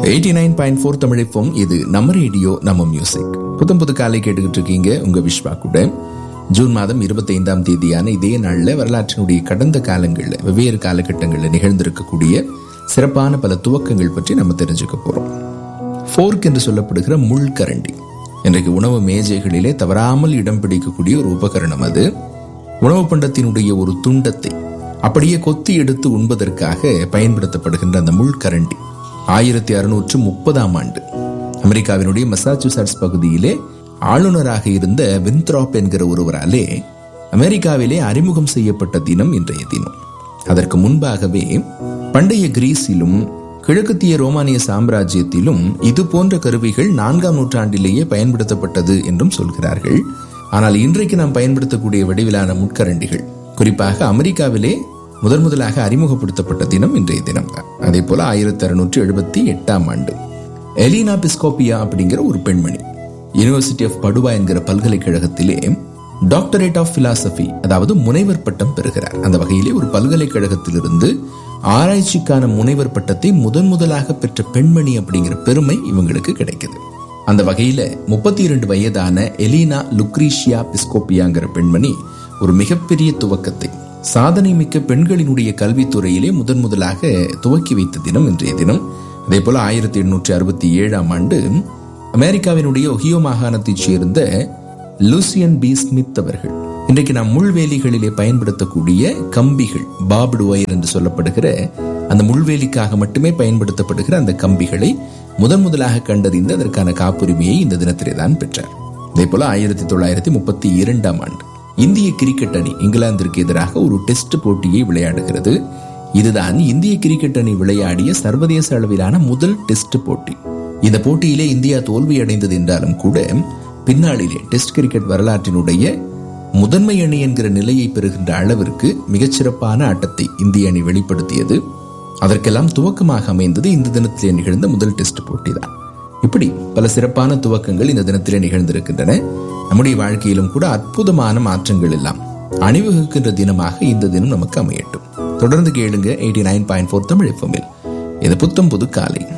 eighty nine point four தமிழிப்போம் இது நம்ம ரேடியோ நம்ம மியூசிக் புத்தம் புது காலை கேட்டுக்கிட்டு இருக்கீங்க உங்க விஸ்வா கூட ஜூன் மாதம் இருபத்தி ஐந்தாம் தேதியான இதே நாள்ல வரலாற்றினுடைய கடந்த காலங்களில் வெவ்வேறு காலகட்டங்களில் நிகழ்ந்திருக்கக்கூடிய சிறப்பான பல துவக்கங்கள் பற்றி நம்ம தெரிஞ்சுக்க போறோம் ஃபோர்க் என்று சொல்லப்படுகிற முள்கரண்டி இன்றைக்கு உணவு மேஜைகளிலே தவறாமல் இடம் பிடிக்கக்கூடிய ஒரு உபகரணம் அது உணவு பண்டத்தினுடைய ஒரு துண்டத்தை அப்படியே கொத்தி எடுத்து உண்பதற்காக பயன்படுத்தப்படுகின்ற அந்த முள்கரண்டி ஆயிரத்தி அறுநூற்று முப்பதாம் ஆண்டு அமெரிக்காவினுடைய மசாச்சுசெட்ஸ் பகுதியிலே ஆளுநராக இருந்த வின்த்ராப் என்கிற ஒருவராலே அமெரிக்காவிலே அறிமுகம் செய்யப்பட்ட தினம் இன்றைய தினம் அதற்கு முன்பாகவே பண்டைய கிரீஸிலும் கிழக்கத்திய ரோமானிய சாம்ராஜ்யத்திலும் இது போன்ற கருவிகள் நான்காம் நூற்றாண்டிலேயே பயன்படுத்தப்பட்டது என்றும் சொல்கிறார்கள் ஆனால் இன்றைக்கு நாம் பயன்படுத்தக்கூடிய வடிவிலான முட்கரண்டிகள் குறிப்பாக அமெரிக்காவிலே முதன் முதலாக அறிமுகப்படுத்தப்பட்ட தினம் இன்றைய தினம் தான் அதே போல ஆயிரத்தி அறுநூற்றி எழுபத்தி எட்டாம் ஆண்டு எலினா பிஸ்கோபியா அப்படிங்கிற ஒரு பெண்மணி யூனிவர்சிட்டி ஆஃப் படுவா என்கிற பல்கலைக்கழகத்திலே டாக்டரேட் ஆஃப் பிலாசபி அதாவது முனைவர் பட்டம் பெறுகிறார் அந்த வகையிலே ஒரு பல்கலைக்கழகத்திலிருந்து ஆராய்ச்சிக்கான முனைவர் பட்டத்தை முதன் முதலாக பெற்ற பெண்மணி அப்படிங்கிற பெருமை இவங்களுக்கு கிடைக்குது அந்த வகையில முப்பத்தி இரண்டு வயதான எலினா லுக்ரீஷியா பிஸ்கோபியாங்கிற பெண்மணி ஒரு மிகப்பெரிய துவக்கத்தை சாதனை மிக்க பெண்களினுடைய கல்வித்துறையிலே முதன் முதலாக துவக்கி வைத்த தினம் இன்றைய தினம் அதே போல ஆயிரத்தி எண்ணூற்றி அறுபத்தி ஏழாம் ஆண்டு அமெரிக்காவினுடைய ஒஹியோ மாகாணத்தைச் சேர்ந்த லூசியன் பி ஸ்மித் அவர்கள் இன்றைக்கு நாம் முள்வேலிகளிலே பயன்படுத்தக்கூடிய கம்பிகள் பாப்டு ஒயர் என்று சொல்லப்படுகிற அந்த முள்வேலிக்காக மட்டுமே பயன்படுத்தப்படுகிற அந்த கம்பிகளை முதன் முதலாக கண்டறிந்து அதற்கான காப்புரிமையை இந்த தினத்திலே தான் பெற்றார் அதே போல ஆயிரத்தி தொள்ளாயிரத்தி முப்பத்தி இரண்டாம் ஆண்டு இந்திய கிரிக்கெட் அணி இங்கிலாந்திற்கு எதிராக ஒரு டெஸ்ட் போட்டியை விளையாடுகிறது இதுதான் இந்திய கிரிக்கெட் அணி விளையாடிய சர்வதேச அளவிலான முதல் டெஸ்ட் போட்டி இந்த போட்டியிலே இந்தியா தோல்வி அடைந்தது என்றாலும் கூட பின்னாளிலே டெஸ்ட் கிரிக்கெட் வரலாற்றினுடைய முதன்மை அணி என்கிற நிலையை பெறுகின்ற அளவிற்கு மிகச்சிறப்பான ஆட்டத்தை இந்திய அணி வெளிப்படுத்தியது அதற்கெல்லாம் துவக்கமாக அமைந்தது இந்த தினத்திலே நிகழ்ந்த முதல் டெஸ்ட் போட்டி தான் இப்படி பல சிறப்பான துவக்கங்கள் இந்த தினத்திலே நிகழ்ந்திருக்கின்றன நம்முடைய வாழ்க்கையிலும் கூட அற்புதமான மாற்றங்கள் எல்லாம் அணிவகுக்கின்ற தினமாக இந்த தினம் நமக்கு அமையட்டும் தொடர்ந்து கேளுங்க eighty nine point four Tamil எஃப்எம்மில் இது புத்தம் புது காலை